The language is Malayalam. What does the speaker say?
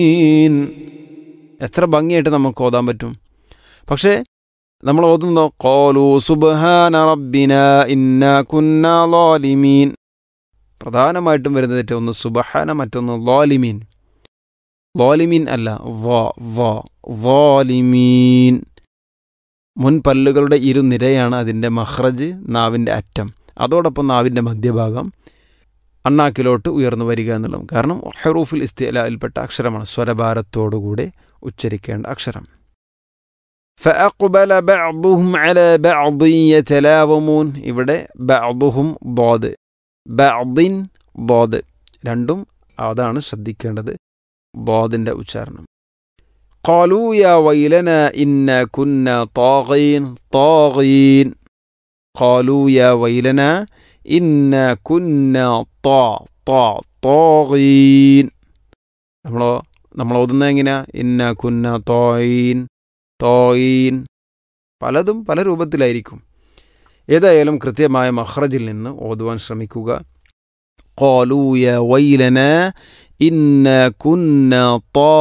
ഈൻ. എത്ര ഭംഗിയായിട്ട് നമുക്ക് ഓതാൻ പറ്റും പക്ഷേ നമ്മൾ ഓതുന്നതോ കോലു സുബ്ഹാന റബ്ബിന ഇന്ന കുന്ന ലോലിമീൻ പ്രധാനമായിട്ടും വരുന്ന തെറ്റ് ഒന്ന് സുബഹാന മറ്റൊന്ന് ലോലിമീൻ ലോലിമീൻ അല്ല വ വ വോലിമീൻ മുൻ പല്ലുകളുടെ ഇരുനിരയാണ് അതിൻ്റെ മഹ്റജ് നാവിൻ്റെ അറ്റം അതോടൊപ്പം നാവിൻ്റെ മധ്യഭാഗം അണ്ണാക്കിലോട്ട് ഉയർന്നു വരിക എന്നുള്ളതും കാരണം ഹെറൂഫിൽ ഇസ്തിലയിൽപ്പെട്ട അക്ഷരമാണ് സ്വരഭാരത്തോടുകൂടെ ഉച്ചരിക്കേണ്ട അക്ഷരം فأقبل بعضهم على بعض يتلاومون ഇവിടെ بعضهم ضاد بعض ضاد രണ്ടും അതാണ് ശ്രദ്ധിക്കേണ്ടത് ضادന്റെ ഉച്ചാരണം قالوا يا ويلنا إنا كنا طاغين طاغين قالوا يا ويلنا إنا كنا طا طا طاغين നമ്മളോ നമ്മൾ ഓതുന്നത് എങ്ങനെയാ ഇന്ന കുന്ന തോയിൻ തോയിൻ പലതും പല രൂപത്തിലായിരിക്കും ഏതായാലും കൃത്യമായ മഹ്റജിൽ നിന്ന് ഓതുവാൻ ശ്രമിക്കുക قالوا يا ويلنا إنا كنا طاغين